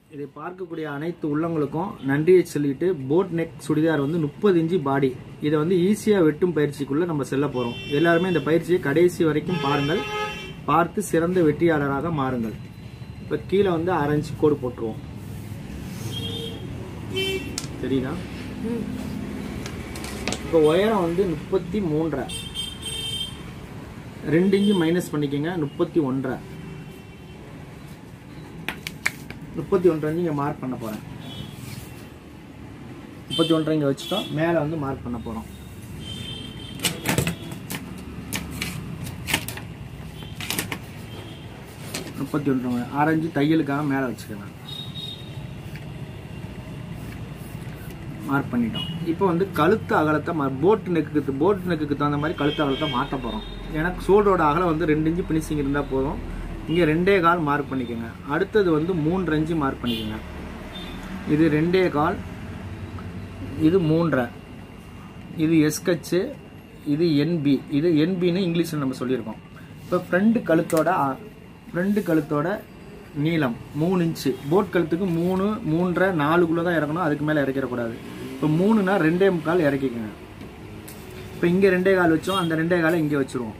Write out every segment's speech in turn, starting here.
இதை பார்க்கக்கூடிய அனைத்து உள்ளங்களுக்கும் நன்றியை சொல்லிட்டு போட் நெக் சுடிதார் வந்து முப்பது இன்ச்சு பாடி இதை வந்து ஈஸியாக வெட்டும் பயிற்சிக்குள்ள நம்ம செல்ல போகிறோம் எல்லாருமே இந்த பயிற்சியை கடைசி வரைக்கும் பாருங்கள் பார்த்து சிறந்த வெற்றியாளராக மாறுங்கள் இப்போ கீழே வந்து அரை இன்ச்சு கோடு போட்டுருவோம் தெரியுதா இப்போ உயரம் வந்து முப்பத்தி மூன்றரை ரெண்டு இன்ச்சு மைனஸ் பண்ணிக்கோங்க முப்பத்தி ஒன்றரை முப்பத்தி ஒன்றரை இங்கே மார்க் பண்ண போகிறேன் முப்பத்தி ஒன்றரை இங்கே வச்சுட்டோம் மேலே வந்து மார்க் பண்ண போகிறோம் முப்பத்தி ஒன்றரை ஆரஞ்சு தையலுக்காக மேலே வச்சுக்கோங்க மார்க் பண்ணிட்டோம் இப்போ வந்து கழுத்து அகலத்தை மா போட் நெக்குக்கு போட் நெக்குக்கு தகுந்த மாதிரி கழுத்து அகலத்தை மாற்ற போகிறோம் எனக்கு ஷோல்டரோட அகலம் வந்து ரெண்டு இன்ச்சு பினிஷிங் இருந்தால் போதும் இங்கே ரெண்டே கால் மார்க் பண்ணிக்கோங்க அடுத்தது வந்து மூன்று இன்ச்சு மார்க் பண்ணிக்கோங்க இது ரெண்டே கால் இது மூன்றரை இது எஸ்கச்சு இது என்பி இது என்பின்னு இங்கிலீஷில் நம்ம சொல்லியிருக்கோம் இப்போ ஃப்ரண்ட் கழுத்தோட ஃப்ரண்ட் கழுத்தோட நீளம் மூணு இன்ச்சு போட் கழுத்துக்கு மூணு மூன்றரை நாலுக்குள்ளே தான் இறக்கணும் அதுக்கு மேலே இறக்கிடக்கூடாது இப்போ மூணுனா ரெண்டே முக்கால் இறக்கிக்கோங்க இப்போ இங்கே ரெண்டே கால் வச்சோம் அந்த ரெண்டே காலை இங்கே வச்சுருவோம்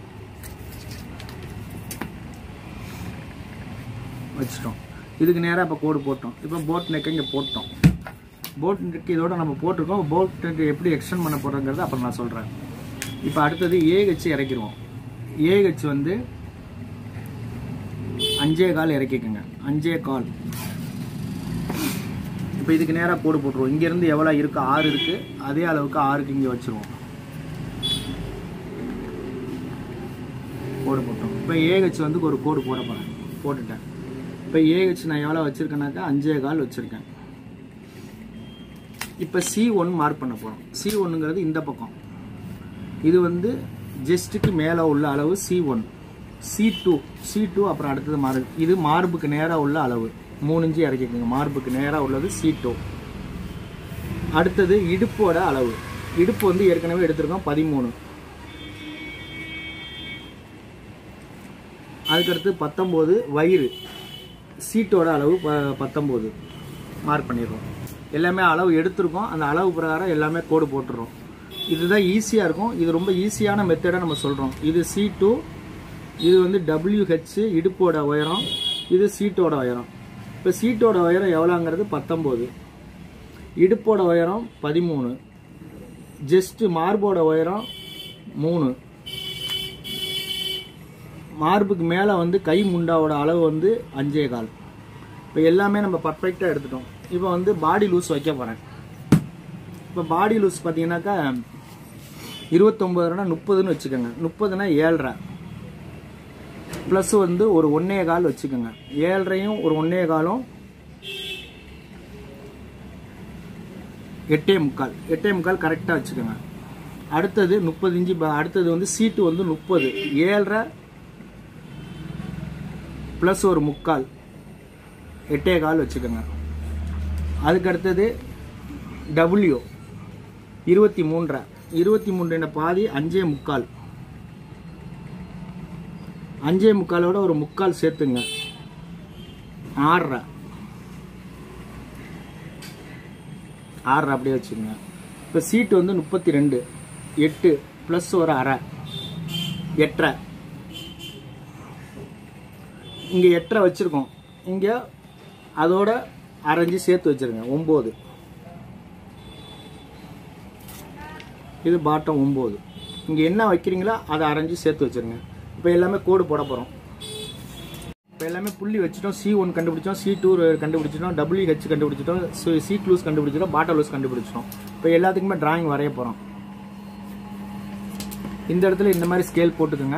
வச்சுட்டோம் இதுக்கு நேராக இப்போ கோடு போட்டோம் இப்போ போட் நெக்கை இங்கே போட்டோம் போட் நெக் இதோட நம்ம போட்டிருக்கோம் போட் நெக் எப்படி எக்ஸ்டெண்ட் பண்ண போகிறோங்கிறத அப்புறம் நான் சொல்கிறேன் இப்போ அடுத்தது ஏஹெச் இறக்கிடுவோம் ஏஹெச் வந்து அஞ்சே கால் இறக்கிக்கோங்க அஞ்சே கால் இப்போ இதுக்கு நேராக கோடு போட்டுருவோம் இங்கேருந்து எவ்வளோ இருக்குது ஆறு இருக்குது அதே அளவுக்கு ஆறுக்கு இங்கே வச்சுருவோம் கோடு போட்டோம் இப்போ ஏஹெச் வந்து ஒரு கோடு போட போகிறேன் போட்டுட்டேன் இப்போ ஏஹெச் நான் எவ்வளோ வச்சுருக்கேனாக்கா அஞ்சே கால் வச்சுருக்கேன் இப்போ சி ஒன் மார்க் பண்ண போகிறோம் சி ஒன்றுங்கிறது இந்த பக்கம் இது வந்து ஜெஸ்ட்டுக்கு மேலே உள்ள அளவு C one C two C two அப்புறம் அடுத்தது மார்பு இது மார்புக்கு நேராக உள்ள அளவு மூணு இன்ச்சு இறக்கிக்கோங்க மார்புக்கு நேராக உள்ளது சி டூ அடுத்தது இடுப்போட அளவு இடுப்பு வந்து ஏற்கனவே எடுத்திருக்கோம் பதிமூணு அதுக்கடுத்து பத்தொம்போது வயிறு சீட்டோட அளவு ப பத்தொம்போது மார்க் பண்ணிடுறோம் எல்லாமே அளவு எடுத்திருக்கோம் அந்த அளவு பிரகாரம் எல்லாமே கோடு போட்டுடுறோம் இதுதான் ஈஸியாக இருக்கும் இது ரொம்ப ஈஸியான மெத்தடை நம்ம சொல்கிறோம் இது சி டூ இது வந்து டபிள்யூஹெச் இடுப்போட உயரம் இது சீட்டோட உயரம் இப்போ சீட்டோட உயரம் எவ்வளோங்கிறது பத்தொம்போது இடுப்போட உயரம் பதிமூணு ஜஸ்ட்டு மார்போட உயரம் மூணு மார்புக்கு மேலே வந்து கை முண்டாவோட அளவு வந்து அஞ்சே கால் இப்போ எல்லாமே நம்ம பர்ஃபெக்டாக எடுத்துட்டோம் இப்போ வந்து பாடி லூஸ் வைக்க போகிறேன் இப்போ பாடி லூஸ் பார்த்தீங்கன்னாக்கா இருபத்தொம்பதுனா முப்பதுன்னு வச்சுக்கோங்க முப்பதுனா ஏழ்ரை ப்ளஸ் வந்து ஒரு ஒன்னே கால் வச்சுக்கோங்க ஏழரையும் ஒரு ஒன்னே காலும் எட்டே முக்கால் எட்டே முக்கால் கரெக்டாக வச்சுக்கோங்க அடுத்தது முப்பது இன்ச்சு ப- அடுத்தது வந்து சீட்டு வந்து முப்பது ஏழரை ப்ளஸ் ஒரு முக்கால் எட்டே கால் வச்சுக்கோங்க அதுக்கு அடுத்தது டபுள்யூ இருபத்தி மூன்றரை இருபத்தி மூன்று பாதி அஞ்சே முக்கால் அஞ்சே முக்காலோட ஒரு முக்கால் சேர்த்துங்க ஆறரை ஆறரை அப்படியே வச்சுக்கோங்க இப்போ சீட்டு வந்து முப்பத்தி ரெண்டு எட்டு ப்ளஸ் ஒரு அரை எட்டரை இங்கே எட்டரை வச்சுருக்கோம் இங்கே அதோட அரைஞ்சு சேர்த்து வச்சுருங்க ஒம்பது இது பாட்டம் ஒம்பது இங்கே என்ன வைக்கிறீங்களோ அதை அரைஞ்சு சேர்த்து வச்சுருங்க இப்போ எல்லாமே கோடு போட போகிறோம் இப்போ எல்லாமே புள்ளி வச்சுட்டோம் சி ஒன் கண்டுபிடிச்சோம் சி டூ கண்டுபிடிச்சிட்டோம் டபிள்யூ ஹெச் கண்டுபிடிச்சிட்டோம் சீட் லூஸ் கண்டுபிடிச்சிட்டோம் பாட்டல் லூஸ் கண்டுபிடிச்சிட்டோம் இப்போ எல்லாத்துக்குமே டிராயிங் வரைய போகிறோம் இந்த இடத்துல இந்த மாதிரி ஸ்கேல் போட்டுக்கோங்க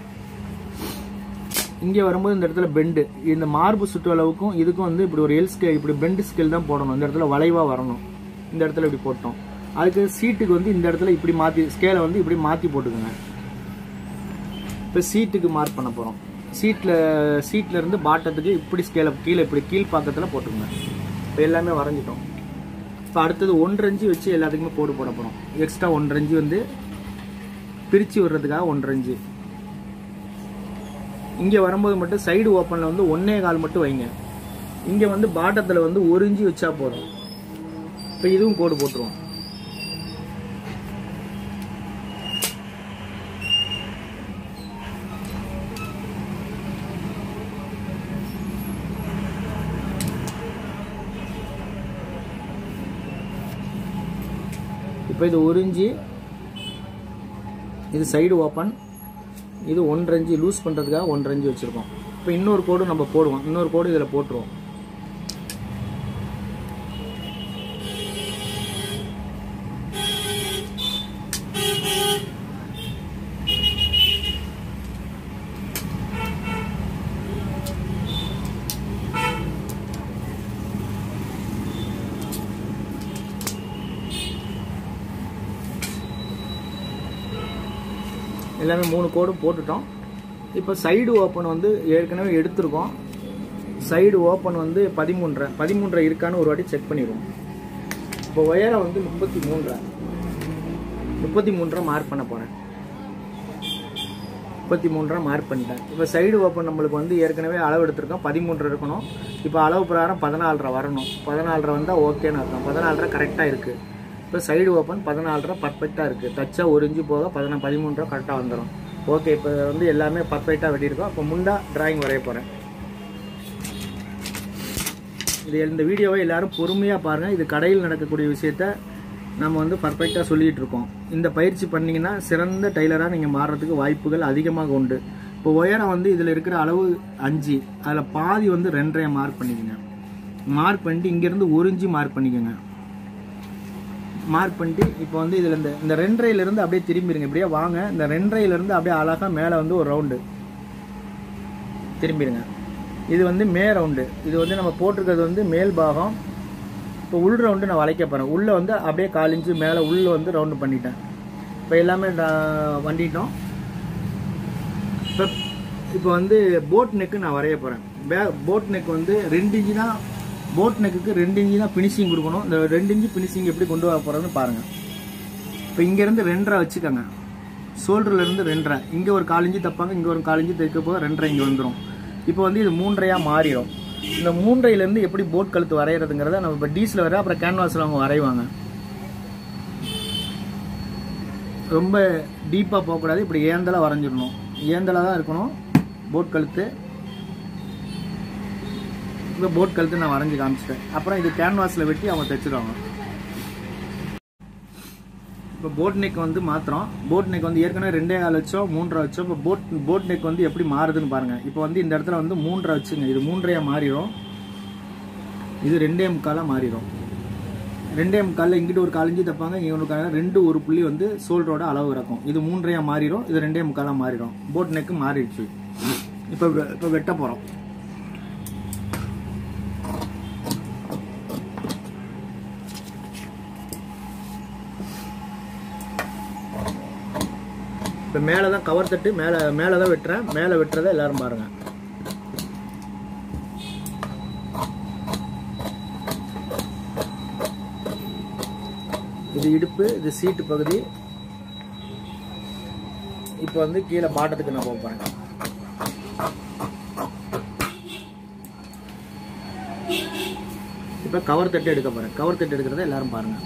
இங்கே வரும்போது இந்த இடத்துல பெண்டு இந்த மார்பு சுற்றளவுக்கும் இதுக்கும் வந்து இப்படி ஒரு எல் ஸ்கேல் இப்படி பெண்டு ஸ்கேல் தான் போடணும் இந்த இடத்துல வளைவாக வரணும் இந்த இடத்துல இப்படி போட்டோம் அதுக்கு சீட்டுக்கு வந்து இந்த இடத்துல இப்படி மாற்றி ஸ்கேலை வந்து இப்படி மாற்றி போட்டுக்கோங்க இப்போ சீட்டுக்கு மார்க் பண்ண போகிறோம் சீட்டில் சீட்டில் இருந்து பாட்டத்துக்கு இப்படி ஸ்கேலை கீழே இப்படி கீழ் பக்கத்தில் போட்டுக்கோங்க இப்போ எல்லாமே வரைஞ்சிட்டோம் இப்போ அடுத்தது ஒன்றரை இன்ச்சு வச்சு எல்லாத்துக்குமே கோடு போட போகிறோம் எக்ஸ்ட்ரா ஒன்றரை இன்ச்சு வந்து பிரித்து விடுறதுக்காக ஒன்றரை இன்ச்சு இங்கே வரும்போது மட்டும் சைடு ஓப்பனில் வந்து ஒன்னே கால் மட்டும் வைங்க இங்கே வந்து பாட்டத்தில் வந்து ஒரு இன்ச்சு வச்சா போதும் இப்போ இதுவும் கோடு போட்டுருவோம் இப்போ இது ஒரு இன்ச்சு இது சைடு ஓப்பன் இது ஒன்றரை இன்ச்சு லூஸ் பண்ணுறதுக்காக ஒன்றரை இன்ச்சு வச்சுருக்கோம் இப்போ இன்னொரு கோடு நம்ம போடுவோம் இன்னொரு கோடு இதில் போட்டுருவோம் எல்லாமே மூணு கோடு போட்டுட்டோம் இப்போ சைடு ஓப்பன் வந்து ஏற்கனவே எடுத்திருக்கோம் சைடு ஓப்பன் வந்து பதிமூன்றரை பதிமூன்றரை இருக்கான்னு ஒரு வாட்டி செக் பண்ணிடுவோம் இப்போ ஒயரை வந்து முப்பத்தி மூன்றரை முப்பத்தி மூன்றரை மார்க் பண்ண போகிறேன் முப்பத்தி மூன்றரை மார்க் பண்ணிட்டேன் இப்போ சைடு ஓப்பன் நம்மளுக்கு வந்து ஏற்கனவே அளவு எடுத்திருக்கோம் பதிமூன்றரை இருக்கணும் இப்போ அளவு பிரகாரம் பதினாலரை வரணும் பதினாலரை வந்தால் ஓகேன்னு அர்த்தம் பதினாலரை கரெக்டாக இருக்குது இப்போ சைடு ஓப்பன் பதினாலரை பர்ஃபெக்டாக இருக்குது தச்சா ஒரு இன்ச்சு போக பதினா பதிமூன்றரை கரெக்டாக வந்துடும் ஓகே இப்போ வந்து எல்லாமே பர்ஃபெக்டாக வெட்டியிருக்கோம் இப்போ முண்டா டிராயிங் வரைய போகிறேன் இது இந்த வீடியோவை எல்லாரும் பொறுமையாக பாருங்கள் இது கடையில் நடக்கக்கூடிய விஷயத்த நம்ம வந்து பர்ஃபெக்டாக சொல்லிகிட்டு இருக்கோம் இந்த பயிற்சி பண்ணிங்கன்னா சிறந்த டெய்லராக நீங்கள் மாறுறதுக்கு வாய்ப்புகள் அதிகமாக உண்டு இப்போ உயரம் வந்து இதில் இருக்கிற அளவு அஞ்சு அதில் பாதி வந்து ரெண்டரை மார்க் பண்ணிக்கோங்க மார்க் பண்ணிட்டு இங்கேருந்து ஒரு இன்ச்சு மார்க் பண்ணிக்கோங்க மார்க் பண்ணிட்டு இப்போ வந்து இதில் இந்த இந்த ரெண்டரையிலேருந்து அப்படியே திரும்பிடுங்க இப்படியே வாங்க இந்த ரெண்டரையிலேருந்து அப்படியே அழகாக மேலே வந்து ஒரு ரவுண்டு திரும்பிடுங்க இது வந்து மே ரவுண்டு இது வந்து நம்ம போட்டிருக்கிறது வந்து மேல் பாகம் இப்போ உள் ரவுண்டு நான் வளைக்க போகிறேன் உள்ளே வந்து அப்படியே கால் இன்ச்சு மேலே உள்ளே வந்து ரவுண்டு பண்ணிட்டேன் இப்போ எல்லாமே நான் வண்டிட்டோம் இப்போ இப்போ வந்து போட் நெக்கு நான் வரைய போகிறேன் பே போட் நெக் வந்து ரெண்டு இன்ச்சு தான் போட் நெக்குக்கு ரெண்டு இன்ச்சு தான் ஃபினிஷிங் கொடுக்கணும் இந்த ரெண்டு இன்ச்சு ஃபினிஷிங் எப்படி கொண்டு வர போகிறதுன்னு பாருங்கள் இப்போ இங்கேருந்து ரெண்டரை வச்சுக்கோங்க ஷோல்டர்லேருந்து ரெண்டரை இங்கே ஒரு கால் இன்ச்சு தப்பாங்க இங்கே ஒரு கால் இன்ச்சு தைக்க போக ரெண்டரை இங்கே வந்துடும் இப்போ வந்து இது மூன்றையாக மாறிடும் இந்த மூன்றையிலேருந்து எப்படி போட் கழுத்து வரைகிறதுங்கிறத நம்ம இப்போ டீஸில் வர அப்புறம் கேன்வாஸில் அவங்க வரைவாங்க ரொம்ப டீப்பாக போகக்கூடாது இப்படி ஏந்தலாக வரைஞ்சிடணும் ஏந்தலாக தான் இருக்கணும் போட் கழுத்து இப்போ போட் கழுத்து நான் வரைஞ்சி காமிச்சிட்டேன் அப்புறம் இது கேன்வாஸில் வெட்டி அவங்க தைச்சிடுவாங்க இப்போ போட் நெக் வந்து மாத்திரம் போட் நெக் வந்து ஏற்கனவே ரெண்டே கால் வச்சோம் மூன்றரை வச்சோம் இப்போ போட் போட் நெக் வந்து எப்படி மாறுதுன்னு பாருங்க இப்போ வந்து இந்த இடத்துல வந்து மூன்றரை வச்சுங்க இது மூன்றையா மாறிடும் இது ரெண்டே முக்காலாக மாறிடும் ரெண்டே முக்காலில் இங்கிட்டு ஒரு காலஞ்சி தப்பாங்க இங்கே ஒரு கால ரெண்டு ஒரு புள்ளி வந்து சோல்டரோட அளவு இருக்கும் இது மூன்றையா மாறிடும் இது ரெண்டே முக்காலாக மாறிடும் போட் நெக்கு மாறிடுச்சு இப்போ இப்போ வெட்ட போகிறோம் இப்போ மேலே தான் கவர் தட்டு மேலே மேலே தான் வெட்டுறேன் மேலே வெட்டுறதை எல்லாரும் பாருங்க இது இடுப்பு இது சீட்டு பகுதி இப்போ வந்து கீழே பாட்டத்துக்கு நான் போகிறேன் இப்போ கவர் தட்டு எடுக்க போகிறேன் கவர் தட்டு எடுக்கிறத எல்லாரும் பாருங்க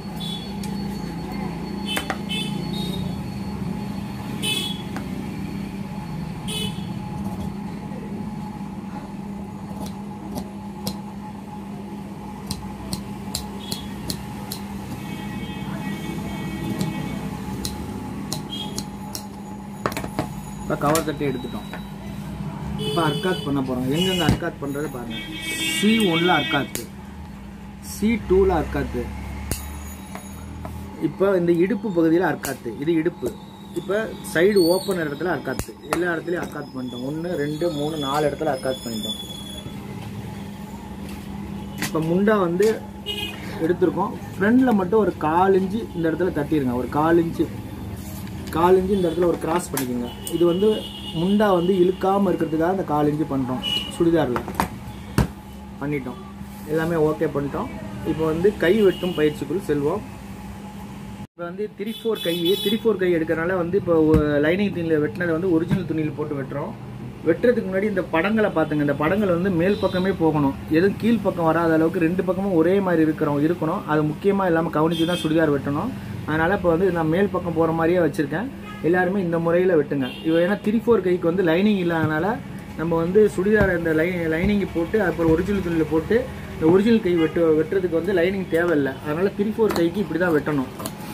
இப்போ கவர் தட்டி எடுத்துட்டோம் இப்போ அர்க்காத் பண்ண போகிறோம் எங்கெங்கே அர்க்காத் பண்ணுறது பாருங்கள் சி ஒன்றில் அர்க்காத்து சி டூவில் அர்க்காத்து இப்போ இந்த இடுப்பு பகுதியில் அர்க்காத்து இது இடுப்பு இப்போ சைடு ஓப்பன் இடத்துல அர்க்காத்து எல்லா இடத்துலையும் அர்க்காத் பண்ணிட்டோம் ஒன்று ரெண்டு மூணு நாலு இடத்துல அர்க்காத் பண்ணிட்டோம் இப்போ முண்டா வந்து எடுத்திருக்கோம் ஃப்ரண்டில் மட்டும் ஒரு கால் இன்ச்சு இந்த இடத்துல தட்டிடுங்க ஒரு கால் இன்ச்சு கால் இன்ச்சு இந்த இடத்துல ஒரு கிராஸ் பண்ணிக்கோங்க இது வந்து முண்டா வந்து இழுக்காமல் இருக்கிறதுக்காக இந்த கால் இன்ச்சு பண்ணுறோம் சுடிதாரில் பண்ணிட்டோம் எல்லாமே ஓகே பண்ணிட்டோம் இப்போ வந்து கை வெட்டும் பயிற்சிக்குள் செல்வோம் இப்போ வந்து த்ரீ ஃபோர் கை த்ரீ ஃபோர் கை எடுக்கிறனால வந்து இப்போ லைனிங் துணியில் வெட்டினதை வந்து ஒரிஜினல் துணியில் போட்டு வெட்டுறோம் வெட்டுறதுக்கு முன்னாடி இந்த படங்களை பார்த்துங்க இந்த படங்கள் வந்து மேல் பக்கமே போகணும் எதுவும் கீழ் பக்கம் வராத அளவுக்கு ரெண்டு பக்கமும் ஒரே மாதிரி இருக்கிறோம் இருக்கணும் அது முக்கியமாக இல்லாமல் கவனித்து தான் சுடிதார் வெட்டணும் அதனால் இப்போ வந்து நான் மேல் பக்கம் போகிற மாதிரியே வச்சுருக்கேன் எல்லாருமே இந்த முறையில் வெட்டுங்க இவ ஏன்னா த்ரீ ஃபோர் கைக்கு வந்து லைனிங் இல்லாதனால நம்ம வந்து சுடிதார் இந்த லை லைனிங் போட்டு அப்புறம் ஒரிஜினல் துணியில் போட்டு இந்த ஒரிஜினல் கை வெட்டு வெட்டுறதுக்கு வந்து லைனிங் தேவையில்லை அதனால் த்ரீ ஃபோர் கைக்கு இப்படி தான் வெட்டணும்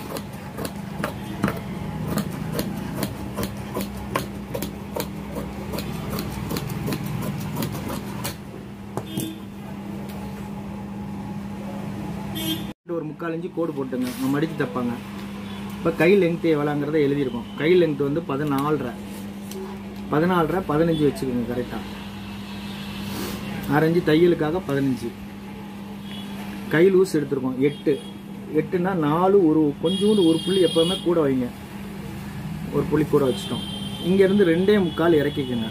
ஒரு முக்கால் இன்ச்சு கோடு போட்டுங்க நம்ம மடித்து தைப்பாங்க இப்போ கை லெங்க்த் எவ்வளோங்கிறத எழுதியிருக்கோம் கை லெங்க்த் வந்து பதினாலரை பதினாலரை பதினஞ்சு வச்சுக்கோங்க கரெக்டாக அரைஞ்சு தையலுக்காக பதினஞ்சு கை லூஸ் எடுத்திருக்கோம் எட்டு எட்டுனா நாலு ஒரு கொஞ்சோண்டு ஒரு புள்ளி எப்போவுமே கூட வைங்க ஒரு புள்ளி கூட வச்சுட்டோம் இங்கேருந்து ரெண்டே முக்கால் இறக்கிக்கோங்க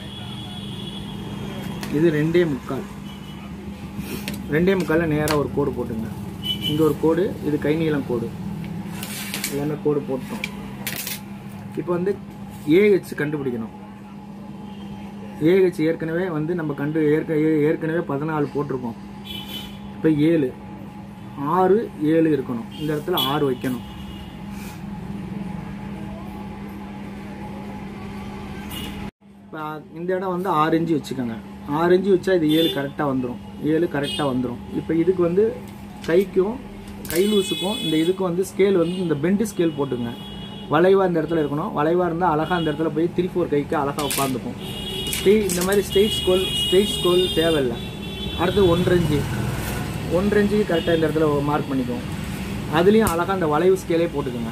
இது ரெண்டே முக்கால் ரெண்டே முக்காலில் நேராக ஒரு கோடு போட்டுங்க இங்கே ஒரு கோடு இது கை நீளம் கோடு எல்லாமே கோடு போட்டோம் இப்போ வந்து ஏஹெச் கண்டுபிடிக்கணும் ஏஹெச் ஏற்கனவே வந்து நம்ம கண்டு ஏற்க ஏ- ஏற்கனவே பதினாலு போட்டிருக்கோம் இப்போ ஏழு ஆறு ஏழு இருக்கணும் இந்த இடத்துல ஆறு வைக்கணும் இப்போ இந்த இடம் வந்து ஆறு இன்ச்சு வச்சுக்கோங்க ஆறு இன்ச்சு வச்சா இது ஏழு கரெக்டாக வந்துடும் ஏழு கரெக்டாக வந்துடும் இப்போ இதுக்கு வந்து கைக்கும் கை லூஸுக்கும் இந்த இதுக்கும் வந்து ஸ்கேல் வந்து இந்த பெண்டு ஸ்கேல் போட்டுங்க வளைவாக இந்த இடத்துல இருக்கணும் வளைவாக இருந்தால் அழகாக அந்த இடத்துல போய் த்ரீ ஃபோர் கைக்கு அழகாக உட்காந்துக்கும் ஸ்டே இந்த மாதிரி ஸ்டேட் ஸ்கோல் ஸ்டேட் ஸ்கோல் தேவையில்லை அடுத்து ஒன்றரை இன்ச்சு ஒன்றரை இன்ச்சுக்கு கரெக்டாக இந்த இடத்துல மார்க் பண்ணிக்குவோம் அதுலேயும் அழகாக அந்த வளைவு ஸ்கேலே போட்டுக்கோங்க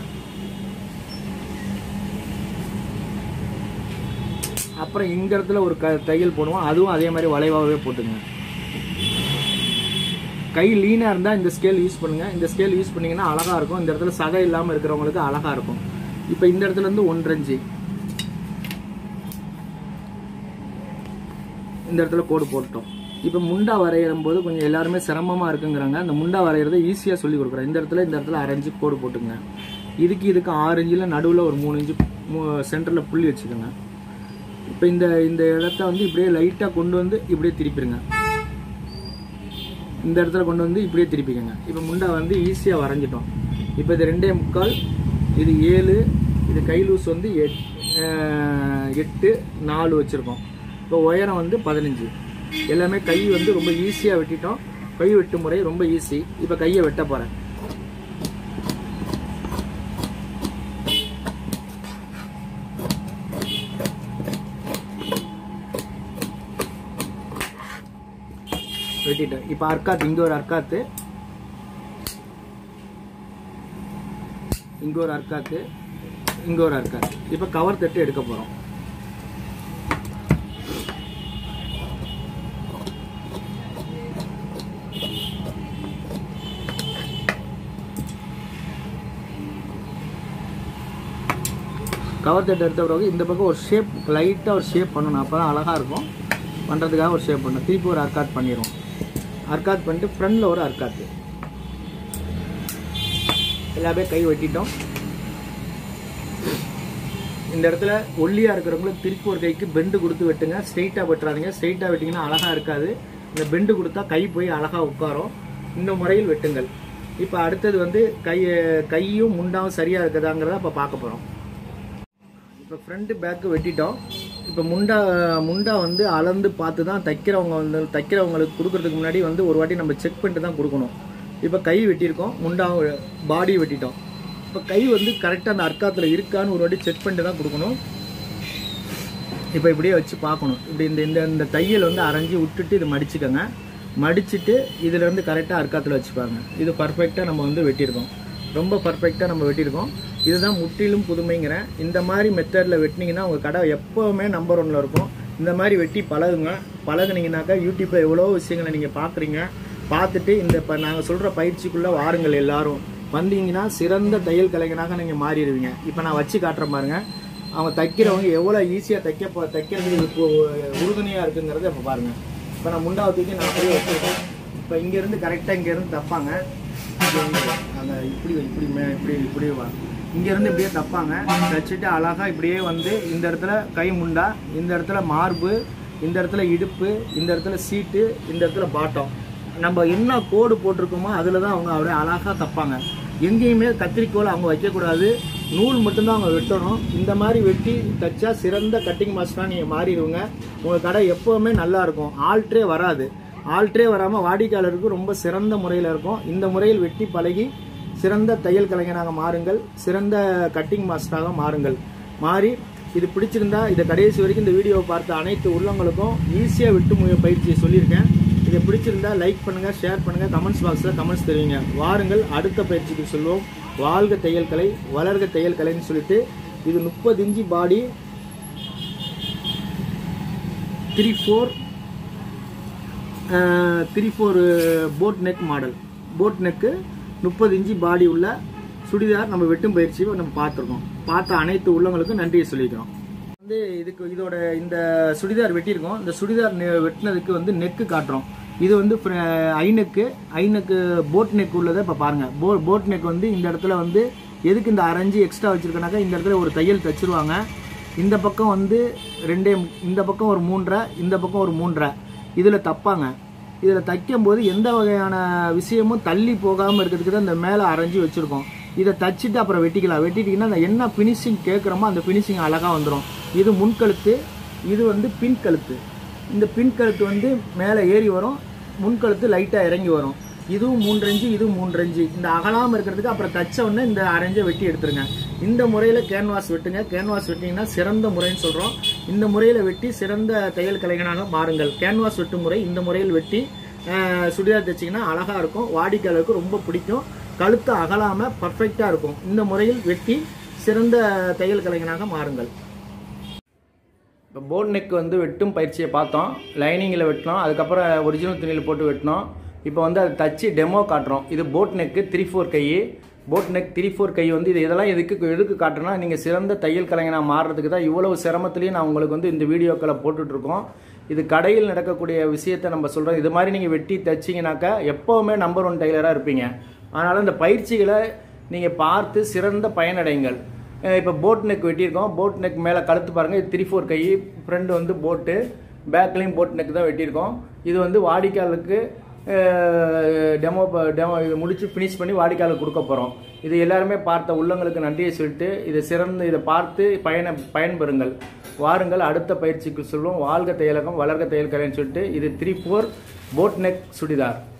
அப்புறம் இந்த இடத்துல ஒரு க தையல் போடுவோம் அதுவும் அதே மாதிரி வளைவாகவே போட்டுங்க கை லீனாக இருந்தால் இந்த ஸ்கேல் யூஸ் பண்ணுங்கள் இந்த ஸ்கேல் யூஸ் பண்ணிங்கன்னா அழகாக இருக்கும் இந்த இடத்துல சதை இல்லாமல் இருக்கிறவங்களுக்கு அழகாக இருக்கும் இப்போ இந்த இடத்துல இருந்து ஒன்றரை இந்த இடத்துல கோடு போட்டுட்டோம் இப்போ முண்டா வரையும் போது கொஞ்சம் எல்லாருமே சிரமமாக இருக்குங்கிறாங்க அந்த முண்டா வரைகிறத ஈஸியாக சொல்லி கொடுக்குறேன் இந்த இடத்துல இந்த இடத்துல அரைஞ்சு கோடு போட்டுங்க இதுக்கு இதுக்கு ஆறு இன்ச்சில் நடுவில் ஒரு மூணு இன்ச்சு சென்டரில் புள்ளி வச்சுக்கோங்க இப்போ இந்த இந்த இடத்த வந்து இப்படியே லைட்டாக கொண்டு வந்து இப்படியே திருப்பிடுங்க இந்த இடத்துல கொண்டு வந்து இப்படியே திருப்பிக்கங்க இப்போ முண்டா வந்து ஈஸியாக வரைஞ்சிட்டோம் இப்போ இது ரெண்டே முக்கால் இது ஏழு இது கை லூஸ் வந்து எட் அஹ் எட்டு நாலு வச்சுருக்கோம் இப்போ உயரம் வந்து பதினஞ்சு எல்லாமே கை வந்து ரொம்ப ஈஸியாக வெட்டிட்டோம் கை வெட்டு முறை ரொம்ப ஈஸி இப்போ கையை வெட்ட போகிறேன் வெட்டிட்டேன் இப்போ அர்க்காத்து இங்கே ஒரு அர்க்காத்து இங்கே ஒரு அர்க்காத்து இங்கே ஒரு அர்க்காத்து இப்போ கவர் தட்டு எடுக்க போகிறோம் கவர் தட்டு எடுத்த பிறகு இந்த பக்கம் ஒரு ஷேப் லைட்டாக ஒரு ஷேப் பண்ணணும் அப்போ தான் அழகாக இருக்கும் பண்ணுறதுக்காக ஒரு ஷேப் பண்ணணும் திருப்பி ஒரு அர்க்காத் பண்ணிடுவோம் அர்க்காத் பண்ணிட்டு ஃப்ரண்டில் ஒரு அர்க்காத்து எல்லாமே கை வெட்டிட்டோம் இந்த இடத்துல ஒல்லியாக இருக்கிறவங்களுக்கு திருப்பி ஒரு கைக்கு பெண்டு கொடுத்து வெட்டுங்க ஸ்ட்ரெயிட்டாக வெட்டுறாதீங்க ஸ்ட்ரெயிட்டாக வெட்டிங்கன்னா அழகாக இருக்காது இந்த பெண்டு கொடுத்தா கை போய் அழகாக உட்காரும் இந்த முறையில் வெட்டுங்கள் இப்போ அடுத்தது வந்து கை கையும் முண்டாவும் சரியாக இருக்குதாங்கிறத இப்போ பார்க்க போகிறோம் இப்போ ஃப்ரண்ட் பேக்கு வெட்டிட்டோம் இப்போ முண்டா முண்டா வந்து அளந்து பார்த்து தான் தைக்கிறவங்க வந்து தைக்கிறவங்களுக்கு கொடுக்கறதுக்கு முன்னாடி வந்து ஒரு வாட்டி நம்ம செக் பண்ணிட்டு தான் கொடுக்கணும் இப்போ கை வெட்டியிருக்கோம் முண்டா பாடி வெட்டிட்டோம் இப்போ கை வந்து கரெக்டாக அந்த அர்க்காத்தில் இருக்கான்னு ஒரு வாட்டி செக் பண்ணிட்டு தான் கொடுக்கணும் இப்போ இப்படியே வச்சு பார்க்கணும் இப்படி இந்த இந்த இந்த தையல் வந்து அரைஞ்சி விட்டுட்டு இதை மடிச்சுக்கோங்க மடிச்சுட்டு இதில் இருந்து கரெக்டாக அர்க்காத்தில் வச்சுப்பாங்க இது பர்ஃபெக்டாக நம்ம வந்து வெட்டியிருக்கோம் ரொம்ப பர்ஃபெக்டாக நம்ம வெட்டியிருக்கோம் இதுதான் முற்றிலும் புதுமைங்கிறேன் இந்த மாதிரி மெத்தடில் வெட்டினீங்கன்னா உங்கள் கடை எப்போவுமே நம்பர் ஒன்ல இருக்கும் இந்த மாதிரி வெட்டி பழகுங்க பழகுனீங்கன்னாக்கா யூடியூப்பில் எவ்வளோ விஷயங்களை நீங்கள் பார்க்குறீங்க பார்த்துட்டு இந்த இப்போ நாங்கள் சொல்கிற பயிற்சிக்குள்ளே வாருங்கள் எல்லாரும் வந்தீங்கன்னா சிறந்த தையல் கலைஞனாக நீங்கள் மாறிடுவீங்க இப்போ நான் வச்சு காட்டுறேன் பாருங்க அவங்க தைக்கிறவங்க எவ்வளோ ஈஸியாக தைக்க போ தைக்கிறதுக்கு இப்போ உறுதுணையாக இருக்குங்கிறத இப்போ பாருங்கள் இப்போ நான் முண்டாவை தூக்கி நான் போய் வச்சுருக்கேன் இப்போ இங்கேருந்து கரெக்டாக இங்கேருந்து தப்பாங்க இங்க இருந்து அந்த இப்படி இப்படி மே இப்படி இப்படி வா இங்கேருந்து இப்படியே தப்பாங்க தச்சுட்டு அழகாக இப்படியே வந்து இந்த இடத்துல கை முண்டா இந்த இடத்துல மார்பு இந்த இடத்துல இடுப்பு இந்த இடத்துல சீட்டு இந்த இடத்துல பாட்டம் நம்ம என்ன கோடு போட்டிருக்கோமோ அதில் தான் அவங்க அப்படியே அழகாக தப்பாங்க எங்கேயுமே கத்திரிக்கோல் அவங்க வைக்கக்கூடாது நூல் மட்டும்தான் அவங்க வெட்டணும் இந்த மாதிரி வெட்டி தைச்சா சிறந்த கட்டிங் மாஸ்டராக நீங்கள் மாறிடுவீங்க உங்கள் கடை எப்போவுமே நல்லா இருக்கும் ஆல்ட்ரே வராது ஆல்ட்ரே வராமல் வாடிக்கையாளருக்கு ரொம்ப சிறந்த முறையில் இருக்கும் இந்த முறையில் வெட்டி பழகி சிறந்த தையல் கலைஞனாக மாறுங்கள் சிறந்த கட்டிங் மாஸ்டராக மாறுங்கள் மாறி இது பிடிச்சிருந்தா இதை கடைசி வரைக்கும் இந்த வீடியோவை பார்த்த அனைத்து உள்ளவங்களுக்கும் ஈஸியாக விட்டு முய பயிற்சியை சொல்லியிருக்கேன் இதை பிடிச்சிருந்தா லைக் பண்ணுங்க ஷேர் பண்ணுங்க கமெண்ட்ஸ் பாக்ஸில் கமெண்ட்ஸ் தெரிவிங்க வாருங்கள் அடுத்த பயிற்சிக்கு சொல்லுவோம் வாழ்க தையல் கலை வளர்க தையல் கலைன்னு சொல்லிட்டு இது முப்பது இன்ச்சி body three four three four boat neck model boat neck முப்பது இன்ச்சி பாடி உள்ள சுடிதார் நம்ம வெட்டும் பயிற்சி நம்ம பார்த்துருக்கோம் பார்த்த அனைத்து உள்ளவங்களுக்கும் நன்றியை சொல்லிக்கிறோம் வந்து இதுக்கு இதோட இந்த சுடிதார் வெட்டியிருக்கோம் இந்த சுடிதார் நெ- வெட்டினதுக்கு வந்து நெக்கு காட்டுறோம் இது வந்து ஐநெக்கு ஐநெக்கு போட் நெக் உள்ளதை இப்போ பாருங்க போ போட் நெக் வந்து இந்த இடத்துல வந்து எதுக்கு இந்த அரைஞ்சு எக்ஸ்ட்ரா வச்சிருக்கனாக்கா இந்த இடத்துல ஒரு தையல் தச்சிருவாங்க இந்த பக்கம் வந்து ரெண்டே மு- இந்த பக்கம் ஒரு மூன்றரை இந்த பக்கம் ஒரு மூன்றரை இதில் தப்பாங்க இதில் தைக்கும்போது எந்த வகையான விஷயமும் தள்ளி போகாமல் இருக்கிறதுக்கு தான் இந்த மேலே அரைஞ்சி வச்சுருக்கோம் இதை தச்சுட்டு அப்புறம் வெட்டிக்கலாம் வெட்டிட்டிங்கன்னா அந்த என்ன ஃபினிஷிங் கேட்குறோமோ அந்த ஃபினிஷிங் அழகாக வந்துடும் இது முன்கழுத்து இது வந்து பின் கழுத்து இந்த பின் கழுத்து வந்து மேலே ஏறி வரும் முன்கழுத்து லைட்டாக இறங்கி வரும் இதுவும் மூன்று இன்ச்சு இதுவும் மூன்று இன்ச்சு இந்த அகலாமல் இருக்கிறதுக்கு அப்புறம் தச்ச உடனே இந்த அரைஞ்சை வெட்டி எடுத்துருங்க இந்த முறையில் கேன்வாஸ் வெட்டுங்க கேன்வாஸ் வெட்டிங்கன்னா சிறந்த முறைன்னு சொல்கிறோம் இந்த முறையில் வெட்டி சிறந்த தையல் கலைஞனாக மாறுங்கள் கேன்வாஸ் வெட்டும் முறை இந்த முறையில் வெட்டி அஹ், சுடிதார் தைச்சிங்கன்னா அழகாக இருக்கும் வாடிக்கையாளருக்கு ரொம்ப பிடிக்கும் கழுத்து அகலாமல் பர்ஃபெக்டாக இருக்கும் இந்த முறையில் வெட்டி சிறந்த தையல் கலைஞனாக மாறுங்கள் இப்போ போட் நெக் வந்து வெட்டும் பயிற்சியை பார்த்தோம் லைனிங்கில் வெட்டினோம் அதுக்கப்புறம் ஒரிஜினல் துணியில் போட்டு வெட்டினோம் இப்போ வந்து அதை தச்சு டெமோ காட்டுறோம் இது போட் நெக்கு த்ரீ ஃபோர் கை போட் நெக் த்ரீ ஃபோர் கை வந்து இது இதெல்லாம் எதுக்கு எதுக்கு காட்டுறேன்னா நீங்கள் சிறந்த தையல் கலைஞனாக மாறுறதுக்கு தான் இவ்வளவு சிரமத்துலேயும் நான் உங்களுக்கு வந்து இந்த வீடியோக்களை போட்டுட்ருக்கோம் இது கடையில் நடக்கக்கூடிய விஷயத்தை நம்ம சொல்கிறோம் இது மாதிரி நீங்கள் வெட்டி தைச்சிங்கனாக்கா எப்போவுமே நம்பர் ஒன் டைலராக இருப்பீங்க அதனால் இந்த பயிற்சிகளை நீங்கள் பார்த்து சிறந்த பயனடைங்கள் இப்போ போட் நெக் வெட்டியிருக்கோம் போட் நெக் மேலே கழுத்து பாருங்கள் இது த்ரீ ஃபோர் கை ஃப்ரண்ட் வந்து போட்டு பேக்லேயும் போட் நெக் தான் வெட்டியிருக்கோம் இது வந்து வாடிக்கையாளருக்கு டெமோ டெமோ இது முடிச்சு ஃபினிஷ் பண்ணி வாடிக்கையாளருக்கு கொடுக்க போகிறோம் இது எல்லாருமே பார்த்த உள்ளங்களுக்கு நன்றியை சொல்லிட்டு இதை சிறந்து இதை பார்த்து பயன பயன்பெறுங்கள் வாருங்கள் அடுத்த பயிற்சிக்கு சொல்லுவோம் வாழ்க தையலகம் வளர்க தையல் கலைன்னு சொல்லிட்டு இது three four boat neck churidar